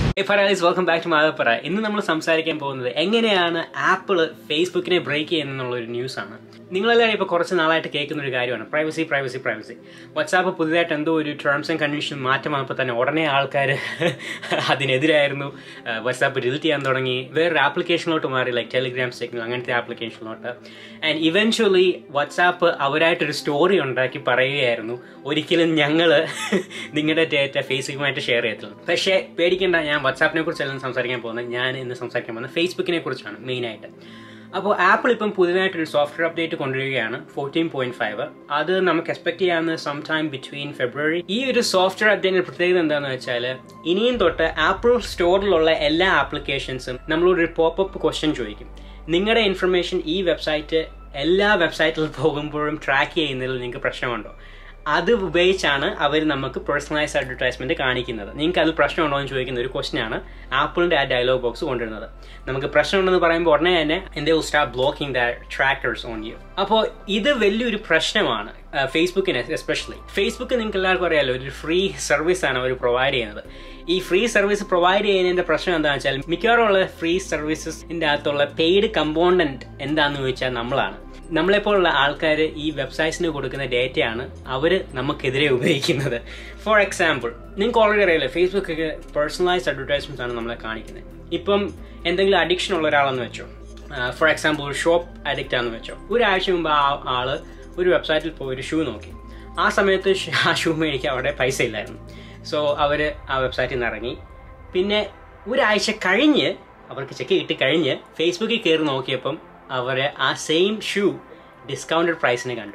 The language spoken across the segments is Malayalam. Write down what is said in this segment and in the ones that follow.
ഫറാലീസ് വെൽക്കം ബാക്ക് ടു മാധവപ്പറ ഇന്ന് നമ്മൾ സംസാരിക്കാൻ പോകുന്നത് എങ്ങനെയാണ് ആപ്പിൾ ഫേസ്ബുക്കിനെ ബ്രേക്ക് ചെയ്യുന്നുള്ള ഒരു ന്യൂസ് ആണ് നിങ്ങളെല്ലാവരും ഇപ്പോൾ കുറച്ച് നാളായിട്ട് കേൾക്കുന്ന ഒരു കാര്യമാണ് പ്രൈവസി പ്രൈവസി പ്രൈവസി വാട്സാപ്പ് പുതുതായിട്ട് എന്തോ ഒരു ടേംസ് ആൻഡ് കണ്ടീഷൻ മാറ്റം വന്നപ്പോൾ തന്നെ ഉടനെ ആൾക്കാർ അതിനെതിരായിരുന്നു വാട്സാപ്പ് ഡിലീറ്റ് ചെയ്യാൻ തുടങ്ങി വേറൊരു ആപ്ലിക്കേഷനിലോട്ട് മാറി ലൈക്ക് ടെലിഗ്രാം സിഗ്നൽ അങ്ങനത്തെ ആപ്ലിക്കേഷനിലോട്ട് ആൻഡ് ഇവൻച്വലി വാട്സാപ്പ് അവരായിട്ടൊരു സ്റ്റോറി ഉണ്ടാക്കി പറയുകയായിരുന്നു ഒരിക്കലും ഞങ്ങൾ നിങ്ങളുടെ ഡേറ്റ ഫേസ്ബുക്കുമായിട്ട് ഷെയർ ചെയ്യത്തില്ല പക്ഷേ പേടിക്കേണ്ട ഞാൻ വാട്സാപ്പിനെ കുറിച്ചല്ല സംസാരിക്കാൻ പോകുന്നത് ഞാൻ ഇന്ന് സംസാരിക്കാൻ പോകുന്നത് ഫേസ്ബുക്കിനെ കുറിച്ചാണ് മെയിനായിട്ട് അപ്പോൾ ആപ്പിൾ ഇപ്പം പുതിയതായിട്ടൊരു സോഫ്റ്റ്വെയർ അപ്ഡേറ്റ് കൊണ്ടുവരികയാണ് ഫോർട്ടീൻ പോയിന്റ് ഫൈവ് അത് നമുക്ക് എക്സ്പെക്ട് ചെയ്യാവുന്ന സം ടൈം ബിറ്റ്വീൻ ഫെബ്രുവരി ഈ ഒരു സോഫ്റ്റ്വെയർ അപ്ഡേറ്റിന്റെ പ്രത്യേകത എന്താണെന്ന് വെച്ചാൽ ഇനിയും തൊട്ട് ആപ്പിൾ സ്റ്റോറിലുള്ള എല്ലാ ആപ്ലിക്കേഷൻസും നമ്മളോട് ഒരു പോപ്പപ്പ് ക്വസ്റ്റ്യൻ ചോദിക്കും നിങ്ങളുടെ ഇൻഫർമേഷൻ ഈ വെബ്സൈറ്റ് എല്ലാ വെബ്സൈറ്റിൽ പോകുമ്പോഴും ട്രാക്ക് ചെയ്യുന്നതിൽ നിങ്ങൾക്ക് പ്രശ്നമുണ്ടോ അത് ഉപയോഗിച്ചാണ് അവർ നമുക്ക് പേഴ്സണലൈസ് അഡ്വർടൈസ്മെന്റ് കാണിക്കുന്നത് നിങ്ങൾക്ക് അത് പ്രശ്നമുണ്ടോ എന്ന് ചോദിക്കുന്ന ഒരു ക്വസ്റ്റൻ ആണ് ആപ്പിളിന്റെ ആ ഡയലോഗ് ബോക്സ് കൊണ്ടുവരുന്നത് നമുക്ക് പ്രശ്നമുണ്ടെന്ന് പറയുമ്പോൾ ഉടനെ തന്നെ എന്റെ start blocking the trackers on you അപ്പോൾ ഇത് വലിയൊരു പ്രശ്നമാണ് ഫേസ്ബുക്കിന് എസ്പെഷ്യലി ഫേസ്ബുക്ക് നിങ്ങൾക്ക് എല്ലാവർക്കും അറിയാലോ ഒരു ഫ്രീ സർവീസ് ആണ് അവർ പ്രൊവൈഡ് ചെയ്യുന്നത് ഈ ഫ്രീ സർവീസ് പ്രൊവൈഡ് ചെയ്യുന്നതിന്റെ പ്രശ്നം എന്താണെന്ന് വെച്ചാൽ മിക്കവാറും ഉള്ള ഫ്രീ സർവീസസിന്റെ അകത്തുള്ള പെയ്ഡ് കമ്പോണന്റ് എന്താണെന്ന് ചോദിച്ചാൽ നമ്മളാണ് നമ്മളെപ്പോലുള്ള ആൾക്കാർ ഈ വെബ്സൈറ്റ്സിന് കൊടുക്കുന്ന ഡേറ്റയാണ് അവർ നമുക്കെതിരെ ഉപയോഗിക്കുന്നത് ഫോർ എക്സാമ്പിൾ നിങ്ങൾക്ക് ഓൾറെഡി അറിയാലോ ഫേസ്ബുക്ക് ഒക്കെ പേഴ്സണലൈസ്ഡ് അഡ്വർടൈസ്മെന്റ്സ് ആണ് നമ്മളെ കാണിക്കുന്നത് ഇപ്പം എന്തെങ്കിലും അഡിക്ഷൻ ഉള്ള ഒരാളെന്ന് വെച്ചോ ഫോർ എക്സാമ്പിൾ ഒരു ഷോപ്പ് അഡിക്റ്റ് ആണെന്ന് വെച്ചോ ഒരാഴ്ച മുമ്പ് ആ ആള് ഒരു വെബ്സൈറ്റിൽ പോയി ഒരു ഷൂ നോക്കി ആ സമയത്ത് ആ ഷൂ മേടിക്കാൻ അവിടെ പൈസ ഇല്ലായിരുന്നു സോ അവർ ആ വെബ്സൈറ്റിൽ നിന്ന് ഇറങ്ങി പിന്നെ ഒരാഴ്ച കഴിഞ്ഞ് അവർക്ക് ചെക്ക് കിട്ടി കഴിഞ്ഞ് ഫേസ്ബുക്കിൽ കയറി നോക്കിയപ്പം അവർ ആ സെയിം ഷൂ ഡിസ്കൗണ്ടഡ് പ്രൈസിന് കണ്ടു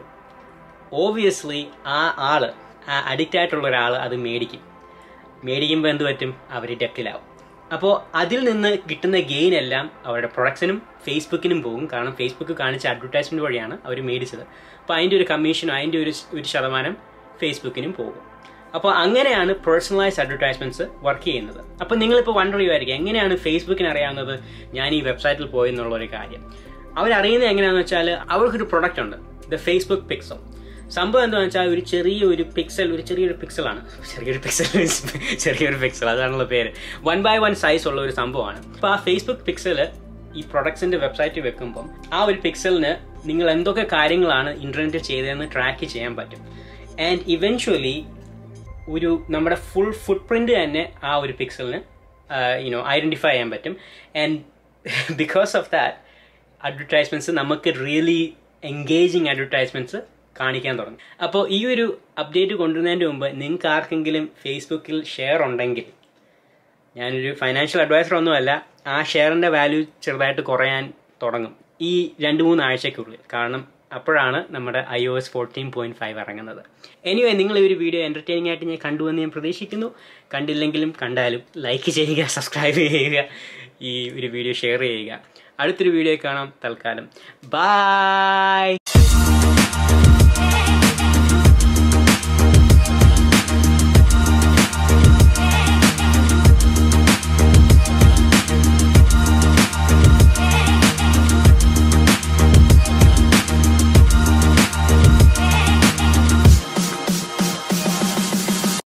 ഓബിയസ്ലി ആ ആള് ആ അഡിക്റ്റ് ആയിട്ടുള്ള ഒരാൾ അത് മേടിക്കും മേടിക്കുമ്പോൾ എന്ത് പറ്റും അവർ ഡെപ്റ്റിലാവും അപ്പോൾ അതിൽ നിന്ന് കിട്ടുന്ന ഗെയിൻ എല്ലാം അവരുടെ പ്രൊഡക്ട്സിനും ഫേസ്ബുക്കിനും പോകും കാരണം ഫേസ്ബുക്ക് കാണിച്ച അഡ്വർടൈസ്മെന്റ് വഴിയാണ് അവർ മേടിച്ചത് അപ്പോൾ അതിൻ്റെ ഒരു കമ്മീഷനും അതിൻ്റെ ഒരു ഒരു ശതമാനം ഫേസ്ബുക്കിനും പോകും അപ്പോൾ അങ്ങനെയാണ് പേഴ്സണലൈസ്ഡ് അഡ്വർടൈസ്മെന്റ്സ് വർക്ക് ചെയ്യുന്നത് അപ്പോൾ നിങ്ങളിപ്പോൾ വണ്ടർ ചെയ്യുമായിരിക്കും എങ്ങനെയാണ് ഫേസ്ബുക്കിന് അറിയാവുന്നത് ഞാൻ ഈ വെബ്സൈറ്റിൽ പോയി എന്നുള്ള ഒരു കാര്യം അവരറിയുന്നത് എങ്ങനെയാണെന്ന് വെച്ചാൽ അവർക്കൊരു പ്രൊഡക്റ്റ് ഉണ്ട് ദ ഫേസ്ബുക്ക് പിക്സൽ സംഭവം എന്താണെന്ന് വെച്ചാൽ ഒരു ചെറിയ ഒരു പിക്സൽ ഒരു ചെറിയൊരു പിക്സലാണ് ചെറിയൊരു പിക്സൽ ചെറിയൊരു പിക്സൽ അതാണുള്ള പേര് വൺ ബൈ വൺ സൈസ് ഉള്ള ഒരു സംഭവമാണ് അപ്പോൾ ആ ഫേസ്ബുക്ക് പിക്സല് ഈ പ്രൊഡക്ട്സിന്റെ വെബ്സൈറ്റിൽ വെക്കുമ്പം ആ ഒരു പിക്സലിന് നിങ്ങൾ എന്തൊക്കെ കാര്യങ്ങളാണ് ഇന്റർനെറ്റിൽ ചെയ്തതെന്ന് ട്രാക്ക് ചെയ്യാൻ പറ്റും ആൻഡ് ഇവൻച്വലി ഒരു നമ്മുടെ ഫുൾ ഫുട് പ്രിന്റ് തന്നെ ആ ഒരു പിക്സലിന് യുനോ ഐഡന്റിഫൈ ചെയ്യാൻ പറ്റും and because of that advertisements നമുക്ക് റിയലി എൻഗേജിങ് അഡ്വർടൈസ്മെന്റ്സ് കാണിക്കാൻ തുടങ്ങി അപ്പോൾ ഈ ഒരു അപ്ഡേറ്റ് കൊണ്ടുവരുന്നതിൻ്റെ മുമ്പ് നിങ്ങൾക്ക് ആർക്കെങ്കിലും ഫേസ്ബുക്കിൽ ഷെയർ ഉണ്ടെങ്കിൽ ഞാനൊരു ഫൈനാൻഷ്യൽ അഡ്വൈസർ ഒന്നുമല്ല ആ ഷെയറിൻ്റെ വാല്യൂ ചെറുതായിട്ട് കുറയാൻ തുടങ്ങും ഈ രണ്ട് മൂന്ന് ആഴ്ചയ്ക്കുള്ളിൽ കാരണം അപ്പോഴാണ് നമ്മുടെ I O S fourteen point five ഇറങ്ങുന്നത് എനിവേ നിങ്ങൾ ഈ ഒരു വീഡിയോ എൻ്റർടൈനിങ് ആയിട്ട് ഞാൻ കണ്ടുവെന്ന് ഞാൻ പ്രതീക്ഷിക്കുന്നു കണ്ടില്ലെങ്കിലും കണ്ടാലും ലൈക്ക് ചെയ്യുക സബ്സ്ക്രൈബ് ചെയ്യുക ഈ ഒരു വീഡിയോ ഷെയർ ചെയ്യുക അടുത്തൊരു വീഡിയോ കാണാം തൽക്കാലം ബായ്